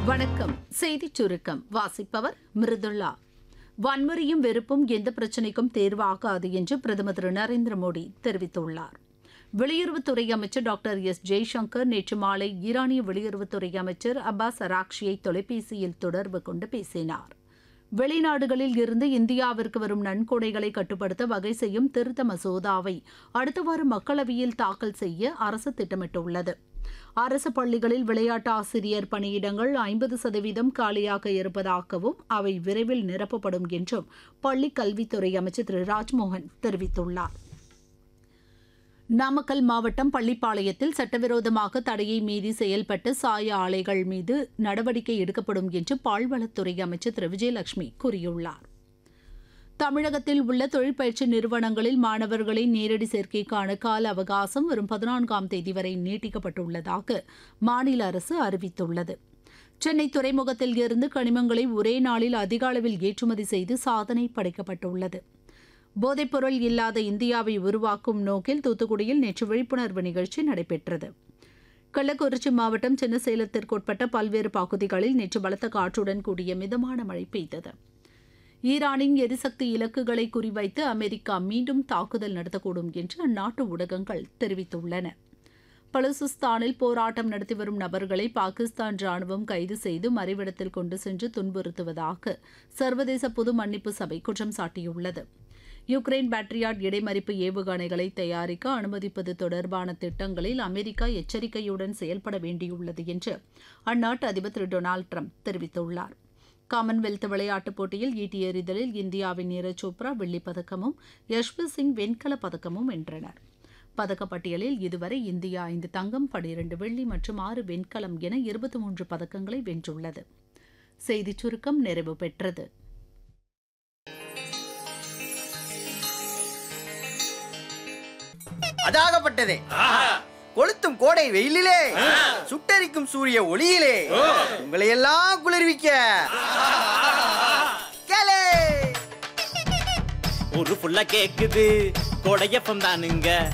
வணக்கம் செய்திச் சுருக்கம் வாசிப்பவர் மிருதுளா வன்முறையும் வெறுப்பும் எந்த பிரச்சினைக்கும் தேர்வாகாது என்று பிரதமர் திரு நரேந்திர மோடி தெரிவித்துள்ளார் வெளியுறவுத்துறை அமைச்சர் டாக்டர் எஸ் ஜெய்சங்கர் நேற்று மாலை ஈரானிய வெளியுறவுத்துறை அமைச்சர் அப்பாஸ் அராக்ஷியை தொலைபேசியில் தொடர்பு கொண்டு பேசினார் வெளிநாடுகளில் இருந்து இந்தியாவிற்கு வரும் நன்கொடைகளை கட்டுப்படுத்த வகை செய்யும் திருத்த மசோதாவை அடுத்த வாரம் மக்களவையில் தாக்கல் செய்ய அரசு திட்டமிட்டுள்ளது அரசு பள்ளிகளில் விளையாட்டு ஆசிரியர் பணியிடங்கள் ஐம்பது சதவீதம் காலியாக இருப்பதாகவும் அவை விரைவில் நிரப்பப்படும் என்றும் பள்ளிக் கல்வித்துறை அமைச்சர் திரு ராஜ்மோகன் தெரிவித்துள்ளார் நாமக்கல் மாவட்டம் பள்ளிப்பாளையத்தில் சட்டவிரோதமாக தடையை மீறி செயல்பட்ட சாய ஆலைகள் மீது நடவடிக்கை எடுக்கப்படும் என்று பால்வளத்துறை அமைச்சர் திரு விஜயலட்சுமி கூறியுள்ளார் தமிழகத்தில் உள்ள தொழிற்பயிற்சி நிறுவனங்களில் மாணவர்களின் நேரடி சேர்க்கைக்கான கால அவகாசம் வரும் பதினான்காம் தேதி வரை நீட்டிக்கப்பட்டுள்ளதாக மாநில அரசு அறிவித்துள்ளது சென்னை துறைமுகத்தில் இருந்து கனிமங்களை ஒரே நாளில் அதிக அளவில் ஏற்றுமதி செய்து சாதனை படைக்கப்பட்டுள்ளது போதைப்பொருள் இல்லாத இந்தியாவை உருவாக்கும் நோக்கில் தூத்துக்குடியில் நேற்று விழிப்புணர்வு நிகழ்ச்சி நடைபெற்றது கள்ளக்குறிச்சி மாவட்டம் சின்னசேலத்திற்குட்பட்ட பல்வேறு பகுதிகளில் நேற்று பலத்த காற்றுடன் கூடிய மிதமான மழை பெய்தது ஈரானின் எரிசக்தி இலக்குகளை குறிவைத்து அமெரிக்கா மீண்டும் தாக்குதல் நடத்தக்கூடும் என்று அந்நாட்டு ஊடகங்கள் தெரிவித்துள்ளன பலுசிஸ்தானில் போராட்டம் நடத்தி வரும் நபர்களை பாகிஸ்தான் ராணுவம் கைது செய்து மறைவிடத்தில் கொண்டு சென்று துன்புறுத்துவதாக சர்வதேச பொது மன்னிப்பு சபை குற்றம் சாட்டியுள்ளது யுக்ரைன் பேட்ரியாட் இடைமறிப்பு ஏவுகணைகளை தயாரிக்க அனுமதிப்பது தொடர்பான திட்டங்களில் அமெரிக்கா எச்சரிக்கையுடன் செயல்பட வேண்டியுள்ளது என்று அந்நாட்டு அதிபர் திரு டொனால்டு ட்ரம்ப் தெரிவித்துள்ளார் காமன்வெல்த் விளையாட்டுப் போட்டியில் ஈட்டி எறிதலில் இந்தியாவின் நீரஜ் சோப்ரா வெள்ளிப் பதக்கமும் யஷ்வந்த் சிங் வெண்கலப் பதக்கமும் வென்றனர் பதக்கப்பட்டியலில் இதுவரை இந்தியா ஐந்து தங்கம் பனிரண்டு வெள்ளி மற்றும் ஆறு வெண்கலம் என இருபத்தி மூன்று பதக்கங்களை வென்றுள்ளது செய்திச் சுருக்கம் நிறைவு பெற்றது அதாகப்பட்டதே கொளுத்தும் கோடை வெயிலிலே சுட்டரிக்கும் சூரிய ஒளியிலே உங்களை எல்லாம் குளிர்விக்க கேளே ஒரு புள்ள கேக்குது கொடையப்பம் தானுங்க